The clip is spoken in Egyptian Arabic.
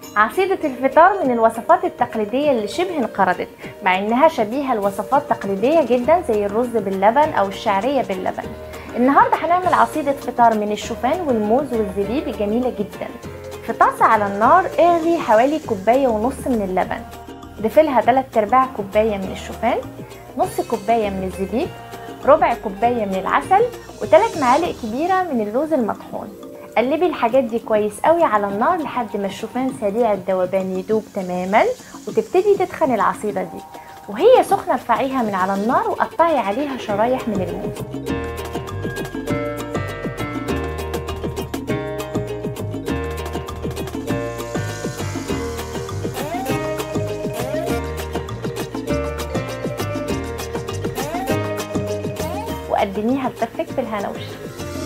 عصيدة الفطار من الوصفات التقليدية اللي شبه انقرضت مع انها شبيهة لوصفات تقليدية جدا زي الرز باللبن او الشعرية باللبن النهاردة هنعمل عصيدة فطار من الشوفان والموز والزبيب الجميلة جدا في طاسة على النار اغلي حوالي كوباية ونص من اللبن ضيفلها 3 ارباع كوباية من الشوفان نص كوباية من الزبيب ربع كوباية من العسل وثلاث معالق كبيرة من اللوز المطحون قلبي الحاجات دي كويس قوي على النار لحد ما الشوفان سريع الذوبان يدوب تماما وتبتدي تدخن العصيدة دي وهي سخنة ارفعيها من على النار وقطعي عليها شرايح من الموز وقدميها لطفلك بالهنا والشفا